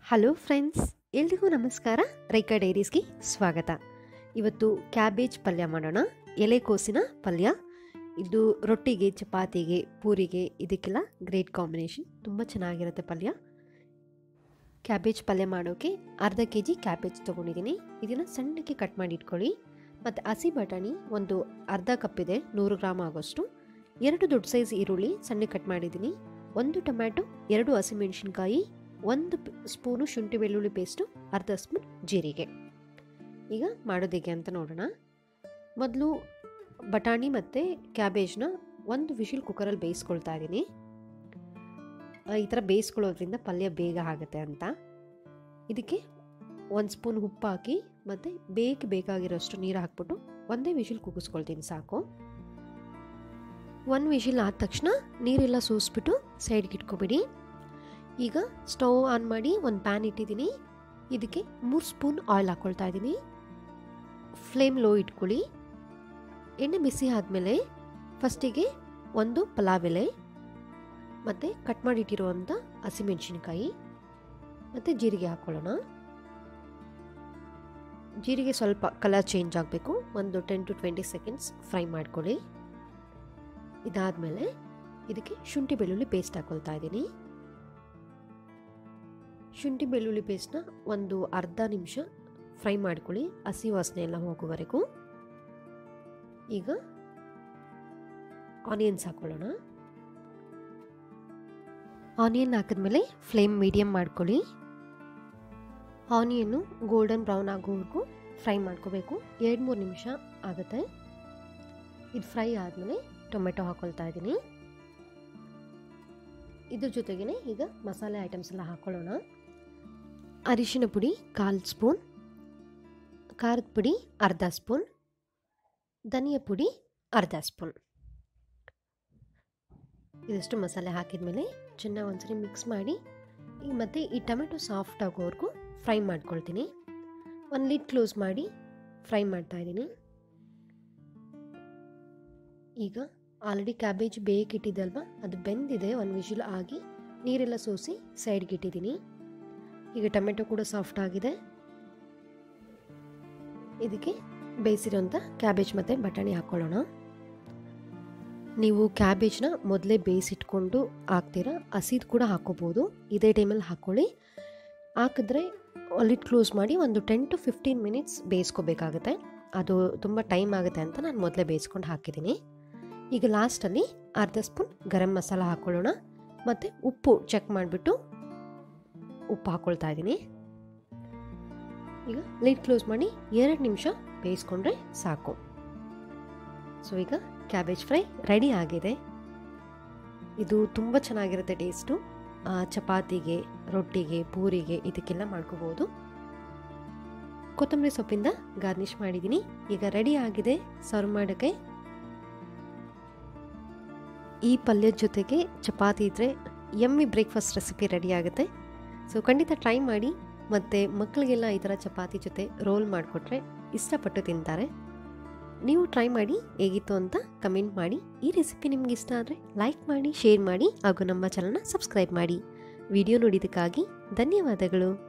hello friends ಎಲ್ರಿಗೂ ನಮಸ್ಕಾರ ರೈಕಾ ಡೈರೀಸ್ಗೆ ಸ್ವಾಗತ ಇವತ್ತು ಕ್ಯಾಬೇಜ್ ಪಲ್ಯ ಮಾಡೋಣ ಎಲೆಕೋಸಿನ ಪಲ್ಯ ಇದು ರೊಟ್ಟಿಗೆ ಚಪಾತಿಗೆ ಪೂರಿಗೆ ಇದಕ್ಕೆಲ್ಲ ಗ್ರೇಟ್ ಕಾಂಬಿನೇಷನ್ ತುಂಬ ಚೆನ್ನಾಗಿರುತ್ತೆ ಪಲ್ಯ ಕ್ಯಾಬೇಜ್ ಪಲ್ಯ ಮಾಡೋಕ್ಕೆ ಅರ್ಧ ಕೆ ಜಿ ಕ್ಯಾಬೇಜ್ ತೊಗೊಂಡಿದ್ದೀನಿ ಇದನ್ನು ಸಣ್ಣಕ್ಕೆ ಕಟ್ ಮಾಡಿ ಇಟ್ಕೊಳ್ಳಿ ಮತ್ತು ಹಸಿ ಬಟಾಣಿ ಒಂದು ಅರ್ಧ ಕಪ್ ಇದೆ ನೂರು ಗ್ರಾಮ್ ಆಗೋಷ್ಟು ಎರಡು ದೊಡ್ಡ ಸೈಜ್ ಈರುಳ್ಳಿ ಸಣ್ಣಗೆ ಕಟ್ ಮಾಡಿದ್ದೀನಿ ಒಂದು ಟೊಮ್ಯಾಟೊ ಎರಡು ಹಸಿಮೆಣಸಿನ್ಕಾಯಿ ಒಂದು ಪ್- ಸ್ಪೂನು ಶುಂಠಿ ಬೆಳ್ಳುಳ್ಳಿ ಪೇಸ್ಟು ಅರ್ಧ ಸ್ಪೂನ್ ಜೀರಿಗೆ ಈಗ ಮಾಡೋದು ಹೇಗೆ ಅಂತ ನೋಡೋಣ ಮೊದಲು ಬಟಾಣಿ ಮತ್ತು ಕ್ಯಾಬೇಜ್ನ ಒಂದು ವಿಶಿಲ್ ಕುಕ್ಕರಲ್ಲಿ ಬೇಯಿಸ್ಕೊಳ್ತಾ ಇದ್ದೀನಿ ಆ, ಈ ಥರ ಬೇಯಿಸ್ಕೊಳ್ಳೋದ್ರಿಂದ ಪಲ್ಯ ಬೇಗ ಆಗುತ್ತೆ ಅಂತ ಇದಕ್ಕೆ ಒಂದು ಸ್ಪೂನ್ ಉಪ್ಪು ಹಾಕಿ ಮತ್ತು ಬೇಗ ಬೇಕಾಗಿರೋಷ್ಟು ನೀರು ಹಾಕ್ಬಿಟ್ಟು ಒಂದೇ ವಿಶಿಲ್ ಕೂಗಿಸ್ಕೊಳ್ತೀನಿ ಸಾಕು ಒಂದು ವಿಶಿಲ್ ಆದ ತಕ್ಷಣ ನೀರೆಲ್ಲ ಸೋಸ್ಬಿಟ್ಟು ಸೈಡ್ಗೆ ಇಟ್ಕೊಬಿಡಿ ಈಗ ಸ್ಟವ್ ಆನ್ ಮಾಡಿ ಒಂದು ಪ್ಯಾನ್ ಇಟ್ಟಿದ್ದೀನಿ ಇದಕ್ಕೆ ಮೂರು ಸ್ಪೂನ್ ಆಯಿಲ್ ಹಾಕ್ಕೊಳ್ತಾ ಇದ್ದೀನಿ ಫ್ಲೇಮ್ ಲೋ ಇಟ್ಕೊಳ್ಳಿ ಎಣ್ಣೆ ಬಿಸಿ ಆದಮೇಲೆ ಫಸ್ಟಿಗೆ ಒಂದು ಪಲಾವ್ ಎಲೆ ಮತ್ತು ಕಟ್ ಮಾಡಿಟ್ಟಿರುವಂಥ ಹಸಿಮೆಣಸಿನ್ಕಾಯಿ ಮತ್ತು ಜೀರಿಗೆ ಹಾಕ್ಕೊಳ್ಳೋಣ ಜೀರಿಗೆ ಸ್ವಲ್ಪ ಕಲರ್ ಚೇಂಜ್ ಆಗಬೇಕು ಒಂದು ten to twenty seconds fry ಮಾಡ್ಕೊಳ್ಳಿ ಇದಾದಮೇಲೆ ಇದಕ್ಕೆ ಶುಂಠಿ ಬೆಳ್ಳುಳ್ಳಿ ಪೇಸ್ಟ್ ಹಾಕ್ಕೊಳ್ತಾ ಇದ್ದೀನಿ ಶುಂಠಿ ಬೆಳ್ಳುಳ್ಳಿ ಪೇಸ್ಟ್ನ ಒಂದು ಅರ್ಧ ನಿಮಿಷ ಫ್ರೈ ಮಾಡ್ಕೊಳ್ಳಿ ಹಸಿ ವಾಸನೆ ಎಲ್ಲ ಹೋಗುವವರೆಗೂ ಈಗ ಆನಿಯನ್ಸ್ ಹಾಕ್ಕೊಳ್ಳೋಣ ಆನಿಯನ್ ಹಾಕಿದ್ಮೇಲೆ ಫ್ಲೇಮ್ ಮೀಡಿಯಮ್ ಮಾಡ್ಕೊಳ್ಳಿ ಆನಿಯನ್ನು ಗೋಲ್ಡನ್ ಬ್ರೌನ್ ಆಗೋವರೆಗೂ ಫ್ರೈ ಮಾಡ್ಕೋಬೇಕು ಎರಡು ಮೂರು ನಿಮಿಷ ಆಗುತ್ತೆ ಇದು ಫ್ರೈ ಆದಮೇಲೆ ಟೊಮೆಟೊ ಹಾಕ್ಕೊಳ್ತಾ ಇದ್ದೀನಿ ಇದ್ರ ಜೊತೆಗೇ ಈಗ ಮಸಾಲೆ ಐಟಮ್ಸ್ ಎಲ್ಲ ಹಾಕ್ಕೊಳ್ಳೋಣ ಅರಿಶಿನ ಪುಡಿ ಕಾಲು ಸ್ಪೂನ್ ಖಾರದ ಪುಡಿ ಅರ್ಧ ಸ್ಪೂನ್ ಧನಿಯಾ ಪುಡಿ ಅರ್ಧ ಸ್ಪೂನ್ ಇದಷ್ಟು ಮಸಾಲೆ ಹಾಕಿದ್ಮೇಲೆ ಚೆನ್ನಾಗಿ ಒಂದ್ಸರಿ ಮಿಕ್ಸ್ ಮಾಡಿ ಈಗ ಮತ್ತೆ ಈ ಟೊಮೆಟೊ ಸಾಫ್ಟ್ ಆಗೋವರೆಗೂ ಫ್ರೈ ಮಾಡ್ಕೊಳ್ತೀನಿ ಒಂದು ಲಿಡ್ ಕ್ಲೋಸ್ ಮಾಡಿ ಫ್ರೈ ಮಾಡ್ತಾ ಇದ್ದೀನಿ ಈಗ ಆಲ್ರೆಡಿ ಕ್ಯಾಬೇಜ್ ಬೇಕಿಟ್ಟಿದ್ದಲ್ವ ಅದು ಬೆಂದಿದೆ ಒಂದು ವಿಷಿಲ್ ಆಗಿ ನೀರೆಲ್ಲ ಸೋಸಿ ಸೈಡ್ಗೆ ಇಟ್ಟಿದ್ದೀನಿ ಈಗ ಟೊಮೆಟೊ ಕೂಡ ಸಾಫ್ಟ್ ಆಗಿದೆ ಇದಕ್ಕೆ ಬೇಯಿಸಿರೋಂಥ ಕ್ಯಾಬೇಜ್ ಮತ್ತು ಬಟಾಣಿ ಹಾಕ್ಕೊಳ್ಳೋಣ ನೀವು ಕ್ಯಾಬೇಜ್ನ ಮೊದಲೇ ಬೇಯಿಸಿಟ್ಕೊಂಡು ಹಾಕ್ತೀರಾ ಹಸಿದು ಕೂಡ ಹಾಕ್ಕೋಬೋದು ಇದೇ ಟೈಮಲ್ಲಿ ಹಾಕ್ಕೊಳ್ಳಿ ಹಾಕಿದ್ರೆ ಲಿಡ್ ಕ್ಲೋಸ್ ಮಾಡಿ ಒಂದು ಟೆನ್ ಟು ಫಿಫ್ಟೀನ್ ಮಿನಿಟ್ಸ್ ಬೇಯಿಸ್ಕೋಬೇಕಾಗುತ್ತೆ ಅದು ತುಂಬ ಟೈಮ್ ಆಗುತ್ತೆ ಅಂತ ನಾನು ಮೊದಲೇ ಬೇಯಿಸ್ಕೊಂಡು ಹಾಕಿದ್ದೀನಿ ಈಗ ಲಾಸ್ಟಲ್ಲಿ ಅರ್ಧ ಸ್ಪೂನ್ ಗರಂ ಮಸಾಲ ಹಾಕ್ಕೊಳ್ಳೋಣ ಮತ್ತು ಉಪ್ಪು ಚೆಕ್ ಮಾಡಿಬಿಟ್ಟು ಉಪ್ಪು ಹಾಕ್ಕೊಳ್ತಾ ಇದ್ದೀನಿ ಈಗ ಲಿಡ್ ಕ್ಲೋಸ್ ಮಾಡಿ ಎರಡು ನಿಮಿಷ ಬೇಯಿಸ್ಕೊಂಡ್ರೆ ಸಾಕು ಸೊ ಈಗ ಕ್ಯಾಬೇಜ್ ಫ್ರೈ ರೆಡಿ ಆಗಿದೆ ಇದು ತುಂಬ ಚೆನ್ನಾಗಿರುತ್ತೆ ಟೇಸ್ಟು ಆ, ಚಪಾತಿಗೆ ರೊಟ್ಟಿಗೆ ಪೂರಿಗೆ ಇದಕ್ಕೆಲ್ಲ ಮಾಡ್ಕೋಬೋದು ಕೊತ್ತಂಬರಿ ಸೊಪ್ಪಿಂದ ಗಾರ್ನಿಷ್ ಮಾಡಿದ್ದೀನಿ ಈಗ ರೆಡಿ ಆಗಿದೆ ಸರ್ವ್ ಮಾಡೋಕ್ಕೆ ಈ ಪಲ್ಯದ ಜೊತೆಗೆ ಚಪಾತಿ ಇದ್ದರೆ ಎಮ್ಮಿ ಬ್ರೇಕ್ಫಾಸ್ಟ್ ರೆಸಿಪಿ ರೆಡಿ ಆಗುತ್ತೆ ಸೊ ಖಂಡಿತ ಟ್ರೈ ಮಾಡಿ ಮತ್ತು ಮಕ್ಕಳಿಗೆಲ್ಲ ಈ ಥರ ಚಪಾತಿ ಜೊತೆ ರೋಲ್ ಮಾಡಿಕೊಟ್ರೆ ಇಷ್ಟಪಟ್ಟು ತಿಂತಾರೆ ನೀವು ಟ್ರೈ ಮಾಡಿ ಹೇಗಿತ್ತು ಅಂತ ಕಮೆಂಟ್ ಮಾಡಿ ಈ ರೆಸಿಪಿ ನಿಮ್ಗೆ ಇಷ್ಟ ಆದರೆ ಲೈಕ್ ಮಾಡಿ ಶೇರ್ ಮಾಡಿ ಹಾಗೂ ನಮ್ಮ ಚಾನಲ್ನ ಸಬ್ಸ್ಕ್ರೈಬ್ ಮಾಡಿ ವಿಡಿಯೋ ನೋಡಿದ್ದಕ್ಕಾಗಿ ಧನ್ಯವಾದಗಳು